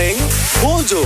Morning Mojo.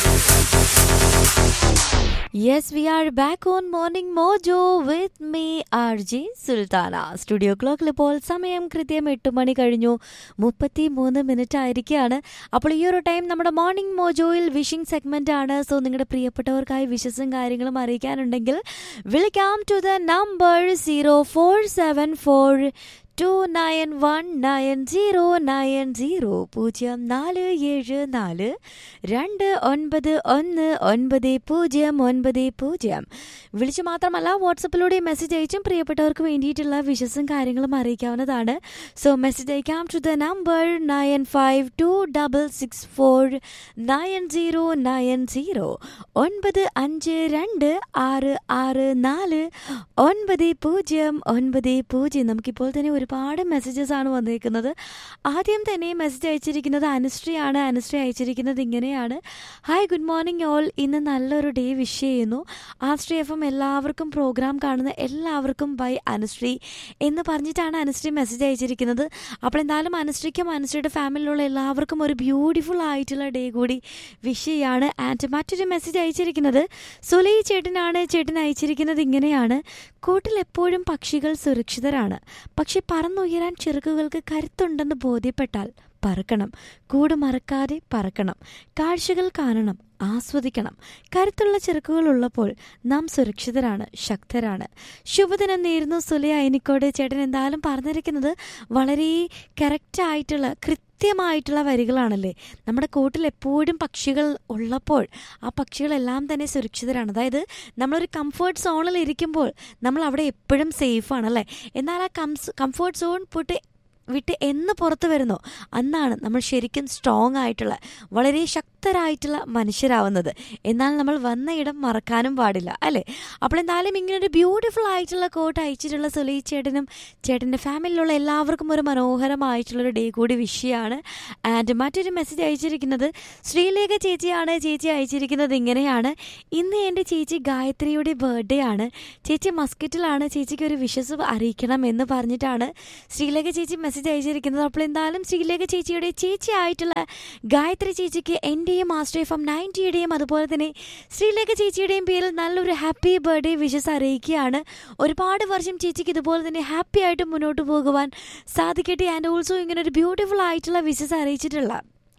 Yes, we are back on Morning Mojo with me, RJ Sultana studio ക്ലോക്കിൽ ഇപ്പോൾ സമയം കൃത്യം എട്ട് മണി കഴിഞ്ഞു മുപ്പത്തി മൂന്ന് മിനിറ്റ് ആയിരിക്കുകയാണ് അപ്പോൾ ഈ ഒരു ടൈം നമ്മുടെ മോർണിംഗ് മോജോയിൽ വിഷിംഗ് സെഗ്മെന്റ് ആണ് സോ നിങ്ങളുടെ പ്രിയപ്പെട്ടവർക്കായി വിഷസും കാര്യങ്ങളും അറിയിക്കാനുണ്ടെങ്കിൽ വിളിക്കാം to the number zero four seven four two nine one nine zero nine zero പൂജ്യം നാല് ഏഴ് നാല് രണ്ട് ഒൻപത് ഒന്ന് ഒൻപത് പൂജ്യം ഒൻപത് പൂജ്യം വിളിച്ച് മാത്രമല്ല വാട്സപ്പിലൂടെ മെസ്സേജ് അയച്ചും പ്രിയപ്പെട്ടവർക്ക് വേണ്ടിയിട്ടുള്ള വിഷസും കാര്യങ്ങളും അറിയിക്കാവുന്നതാണ് സോ മെസ്സേജ് അയക്കാം to the number nine five two double six four nine zero nine zero ഒൻപത് അഞ്ച് രണ്ട് ആറ് ആറ് നാല് ഒൻപത് പൂജ്യം ഒൻപത് പൂജ്യം നമുക്കിപ്പോൾ തന്നെ ഒരുപാട് മെസ്സേജസ് ആണ് വന്നിരിക്കുന്നത് ആദ്യം തന്നെ മെസ്സേജ് അയച്ചിരിക്കുന്നത് അനുശ്രീയാണ് അനുശ്രീ അയച്ചിരിക്കുന്നത് ഇങ്ങനെയാണ് ഹായ് ഗുഡ് മോർണിംഗ് ഓൾ ഇന്ന് നല്ലൊരു ഡേ വിഷ് ചെയ്യുന്നു ആശ്രീ എഫ് എം എല്ലാവർക്കും പ്രോഗ്രാം കാണുന്ന എല്ലാവർക്കും ബൈ അനുശ്രീ എന്ന് പറഞ്ഞിട്ടാണ് അനുശ്രീ മെസ്സേജ് അയച്ചിരിക്കുന്നത് അപ്പോൾ എന്തായാലും അനുശ്രീക്കും അനുശ്രീയുടെ ഫാമിലിയിലുള്ള എല്ലാവർക്കും ഒരു ബ്യൂട്ടിഫുൾ ആയിട്ടുള്ള ഡേ കൂടി വിഷ് ചെയ്യാണ് ആൻഡ് മറ്റൊരു മെസ്സേജ് അയച്ചിരിക്കുന്നത് സുലൈ ചേട്ടനാണ് ചേട്ടൻ അയച്ചിരിക്കുന്നത് ഇങ്ങനെയാണ് കൂട്ടിൽ എപ്പോഴും പക്ഷികൾ സുരക്ഷിതരാണ് പക്ഷെ പറന്നുയരാൻ ചിറകുകൾക്ക് കരുത്തുണ്ടെന്ന് ബോധ്യപ്പെട്ടാൽ പറക്കണം കൂട് മറക്കാതെ പറക്കണം കാഴ്ചകൾ കാണണം ആസ്വദിക്കണം കരുത്തുള്ള ചിറക്കുകൾ ഉള്ളപ്പോൾ നാം സുരക്ഷിതരാണ് ശക്തരാണ് ശുഭദിനം നേരുന്നു സുലയ അയനിക്കോട് ചേട്ടൻ എന്തായാലും പറഞ്ഞിരിക്കുന്നത് വളരെ കറക്റ്റായിട്ടുള്ള കൃത്യമായിട്ടുള്ള വരികളാണല്ലേ നമ്മുടെ കൂട്ടിൽ എപ്പോഴും പക്ഷികൾ ഉള്ളപ്പോൾ ആ പക്ഷികളെല്ലാം തന്നെ സുരക്ഷിതരാണ് അതായത് നമ്മളൊരു കംഫേർട്ട് സോണിൽ ഇരിക്കുമ്പോൾ നമ്മൾ അവിടെ എപ്പോഴും സേഫാണ് അല്ലേ എന്നാൽ ആ കംസ് കംഫേർട്ട് സോൺ പോയിട്ട് വിട്ട് എന്ന് പുറത്തു വരുന്നോ അന്നാണ് നമ്മൾ ശരിക്കും സ്ട്രോങ് ആയിട്ടുള്ള വളരെ ശക്തരായിട്ടുള്ള മനുഷ്യരാവുന്നത് എന്നാൽ നമ്മൾ വന്ന ഇടം മറക്കാനും പാടില്ല അല്ലേ അപ്പോൾ എന്തായാലും ഇങ്ങനൊരു ബ്യൂട്ടിഫുൾ ആയിട്ടുള്ള കോട്ട് അയച്ചിട്ടുള്ള സുലൈ ചേട്ടനും ചേട്ടൻ്റെ ഫാമിലിയിലുള്ള എല്ലാവർക്കും ഒരു മനോഹരമായിട്ടുള്ളൊരു ഡേ കൂടി വിഷയമാണ് ആൻഡ് മറ്റൊരു മെസ്സേജ് അയച്ചിരിക്കുന്നത് ശ്രീലേഖ ചേച്ചിയാണ് ചേച്ചി അയച്ചിരിക്കുന്നത് ഇങ്ങനെയാണ് ഇന്ന് എൻ്റെ ചേച്ചി ഗായത്രിയുടെ ബർത്ത്ഡേ ആണ് ചേച്ചി മസ്കറ്റിലാണ് ചേച്ചിക്ക് ഒരു വിഷസ് അറിയിക്കണം എന്ന് പറഞ്ഞിട്ടാണ് ശ്രീലേഖ ചേച്ചി മെസ്സേജ് അയച്ചിരിക്കുന്നത് അപ്പോൾ എന്തായാലും ശ്രീലേഖ ചേച്ചിയുടെ ചേച്ചി ആയിട്ടുള്ള ഗായത്രി ചേച്ചിക്ക് എൻ്റെയും മാസ്റ്റർ എഫ് എം നയൻറ്റിയുടെയും അതുപോലെ തന്നെ ശ്രീലേഖ ചേച്ചിയുടെയും പേരിൽ നല്ലൊരു ഹാപ്പി ബർത്ത്ഡേ വിഷസ് അറിയിക്കുകയാണ് ഒരുപാട് വർഷം ചേച്ചിക്ക് ഇതുപോലെ തന്നെ ഹാപ്പി ആയിട്ട് മുന്നോട്ട് പോകുവാൻ സാധിക്കട്ടെ ആൻഡ് ഓൾസോ ഇങ്ങനെ ഒരു ബ്യൂട്ടിഫുൾ ആയിട്ടുള്ള വിഷസ് അറിയിച്ചിട്ടുള്ള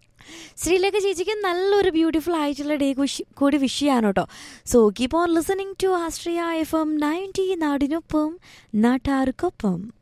ശ്രീലേഖ ചേച്ചിക്ക് നല്ലൊരു ബ്യൂട്ടിഫുൾ ആയിട്ടുള്ള ഡേ കൂടി വിഷ് ചെയ്യാണ് കേട്ടോ so keep on listening to Ashraya F M ninety നാടിനൊപ്പം നാട്ടാർക്കൊപ്പം